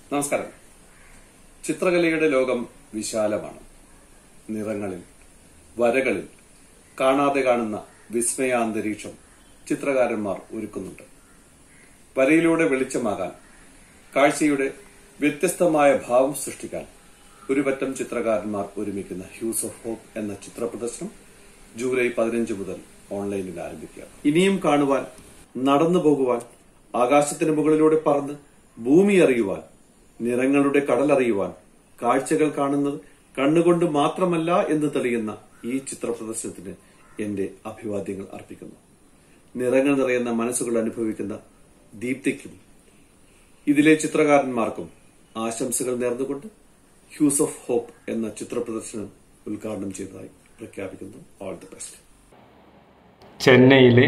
നമസ്കാരം ചിത്രകലയുടെ ലോകം വിശാലമാണ് നിറങ്ങളിൽ വരകളിൽ കാണാതെ കാണുന്ന വിസ്മയാന്തരീക്ഷം ചിത്രകാരന്മാർ ഒരുക്കുന്നുണ്ട് വരയിലൂടെ വെളിച്ചമാകാൻ കാഴ്ചയുടെ വ്യത്യസ്തമായ ഭാവം സൃഷ്ടിക്കാൻ ഒരു പറ്റം ചിത്രകാരന്മാർ ഒരുമിക്കുന്ന ഹ്യൂസ് ഓഫ് ഹോപ്പ് എന്ന ചിത്ര പ്രദർശനം ജൂലൈ പതിനഞ്ച് മുതൽ ഓൺലൈനിൽ ആരംഭിക്കുക ഇനിയും കാണുവാൻ നടന്നു പോകുവാൻ ആകാശത്തിന് മുകളിലൂടെ പറന്ന് ഭൂമി അറിയുവാൻ നിറങ്ങളുടെ കടലറിയുവാൻ കാഴ്ചകൾ കാണുന്നത് കണ്ണുകൊണ്ട് മാത്രമല്ല എന്ന് തെളിയുന്ന ഈ ചിത്ര പ്രദർശനത്തിന് എന്റെ അഭിവാദ്യങ്ങൾ അർപ്പിക്കുന്നു നിറങ്ങൾ നിറയുന്ന മനസ്സുകൾ അനുഭവിക്കുന്ന ദീപ്തിക്കും ഇതിലെ ചിത്രകാരന്മാർക്കും ആശംസകൾ നേർന്നുകൊണ്ട് ഹ്യൂസ് ഓഫ് ഹോപ്പ് എന്ന ചിത്ര പ്രദർശനം ഉദ്ഘാടനം ചെയ്തതായി പ്രഖ്യാപിക്കുന്നു ഓൾ ദി ബെസ്റ്റ് ചെന്നൈയിൽ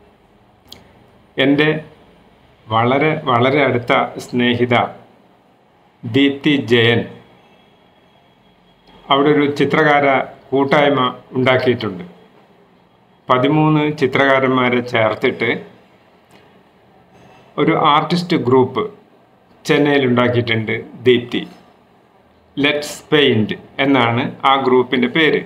എൻ്റെ വളരെ വളരെ അടുത്ത സ്നേഹിത ദീപ്തി ജയൻ അവിടെ ഒരു ചിത്രകാര കൂട്ടായ്മ ഉണ്ടാക്കിയിട്ടുണ്ട് പതിമൂന്ന് ചിത്രകാരന്മാരെ ചേർത്തിട്ട് ഒരു ആർട്ടിസ്റ്റ് ഗ്രൂപ്പ് ചെന്നൈയിൽ ഉണ്ടാക്കിയിട്ടുണ്ട് ദീപ്തി ലെറ്റ്സ് പെയിൻറ്റ് എന്നാണ് ആ ഗ്രൂപ്പിൻ്റെ പേര്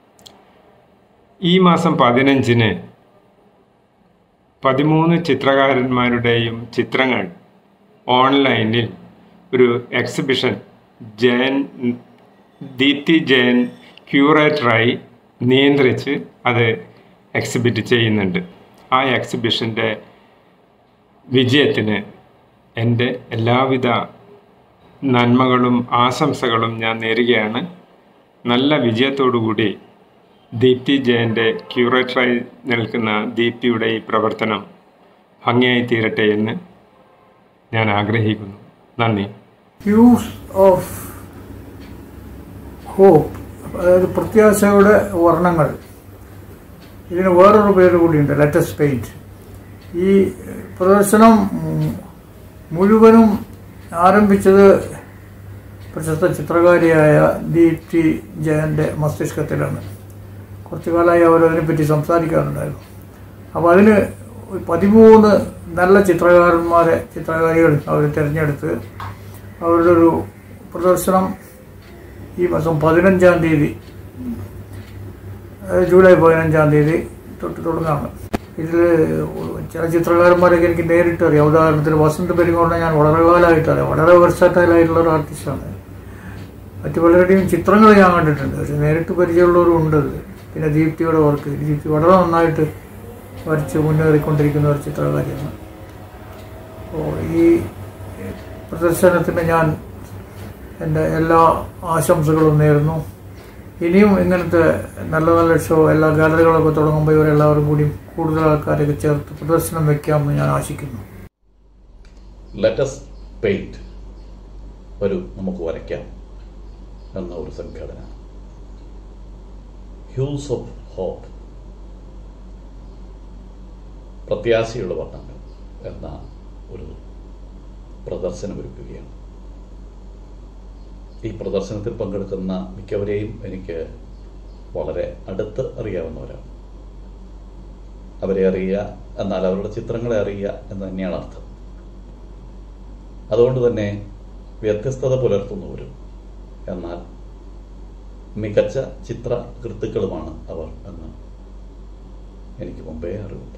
ഈ മാസം പതിനഞ്ചിന് പതിമൂന്ന് ചിത്രകാരന്മാരുടെയും ചിത്രങ്ങൾ ഓൺലൈനിൽ ഒരു എക്സിബിഷൻ ജയൻ ദീപ്തി ജയൻ ക്യൂറേറ്ററായി നിയന്ത്രിച്ച് അത് എക്സിബിറ്റ് ചെയ്യുന്നുണ്ട് ആ എക്സിബിഷൻ്റെ വിജയത്തിന് എൻ്റെ എല്ലാവിധ നന്മകളും ആശംസകളും ഞാൻ നേരുകയാണ് നല്ല വിജയത്തോടുകൂടി ദീപ്തി ജയൻ്റെ ക്യൂറേറ്ററായി നിൽക്കുന്ന ദീപ്തിയുടെ ഈ പ്രവർത്തനം ഭംഗിയായി തീരട്ടെ എന്ന് ഞാൻ ആഗ്രഹിക്കുന്നു നന്ദി ഹ്യൂസ് ഓഫ് ഹോപ്പ് അതായത് പ്രത്യാശയുടെ വർണ്ണങ്ങൾ ഇതിന് വേറൊരു പേര് കൂടിയുണ്ട് ലെറ്റസ് പെയിൻറ്റ് ഈ പ്രദർശനം മു- മുഴുവനും ആരംഭിച്ചത് പ്രശസ്ത ചിത്രകാരിയായ ദീപ്തി ജയന്റെ മസ്തിഷ്കത്തിലാണ് കുറച്ചു കാലമായി അവർ അതിനെപ്പറ്റി സംസാരിക്കാറുണ്ടായിരുന്നു അപ്പോൾ അതിന് ഒരു പതിമൂന്ന് നല്ല ചിത്രകാരന്മാരെ ചിത്രകാരികൾ അവർ തിരഞ്ഞെടുത്ത് അവരുടെ ഒരു പ്രദർശനം ഈ മാസം പതിനഞ്ചാം തീയതി അതായത് ജൂലൈ പതിനഞ്ചാം തീയതി തൊട്ട് തുടങ്ങാണ് ഇതിൽ ചില ചിത്രകാരന്മാരൊക്കെ എനിക്ക് നേരിട്ട് അറിയാം ഉദാഹരണത്തിന് വസന്ത് പെരുങ്ങോടിനെ ഞാൻ വളരെ കാലമായിട്ട് അറിയാം വളരെ വെർസാറ്റൈൽ ആയിട്ടുള്ള ഒരു ആർട്ടിസ്റ്റാണ് മറ്റു പലരുടെയും ചിത്രങ്ങൾ ഞാൻ കണ്ടിട്ടുണ്ട് പക്ഷെ നേരിട്ട് പരിചയമുള്ളവരും ഉണ്ട് അതിൽ. പിന്നെ ദീപ്തിയുടെ വർക്ക് ദീപ്തി വളരെ നന്നായിട്ട് വരച്ച് മുന്നേറിക്കൊണ്ടിരിക്കുന്ന ഒരു ചിത്രകാരിയാണ് അപ്പോൾ ഈ പ്രദർശനത്തിന് ഞാൻ എൻ്റെ എല്ലാ ആശംസകളും നേരുന്നു ഇനിയും ഇങ്ങനത്തെ നല്ല നല്ല ഷോ എല്ലാ ഗാലറികളൊക്കെ തുടങ്ങുമ്പോൾ ഇവരെല്ലാവരും കൂടി കൂടുതൽ ആൾക്കാരൊക്കെ ചേർത്ത് പ്രദർശനം വെക്കാമെന്ന് ഞാൻ ആശിക്കുന്നു ലെറ്റസ് പെയിന്റ് വരൂ നമുക്ക് വരയ്ക്കാം എന്ന ഒരു സംഘടന ഹ്യൂസ് ഓഫ് ഹോപ്പ് പ്രത്യാശയുള്ള വർണ്ണങ്ങൾ എന്ന ഒരു പ്രദർശനം ഒരുക്കുകയാണ് ഈ പ്രദർശനത്തിൽ പങ്കെടുക്കുന്ന മിക്കവരെയും എനിക്ക് വളരെ അടുത്ത് അറിയാവുന്നവരാണ് അവരെ അറിയുക എന്നാൽ അവരുടെ ചിത്രങ്ങളെ അറിയുക എന്ന് തന്നെയാണ് അർത്ഥം അതുകൊണ്ട് തന്നെ വ്യത്യസ്തത പുലർത്തുന്നവരും എന്നാൽ മികച്ച ചിത്രകൃത്തുക്കളുമാണ് അവർ എന്ന് എനിക്ക് മുമ്പേ അറിവുണ്ട്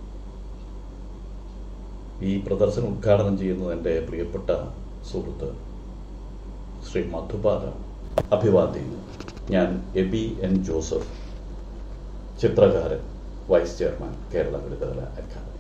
ഈ പ്രദർശനം ഉദ്ഘാടനം ചെയ്യുന്നത് എൻ്റെ പ്രിയപ്പെട്ട സുഹൃത്ത് ശ്രീ മധുപാലാണ് അഭിവാദ്യം ഞാൻ എബി എൻ ജോസഫ് ചിത്രകാരൻ vice chairman Kerala Lalithakala academy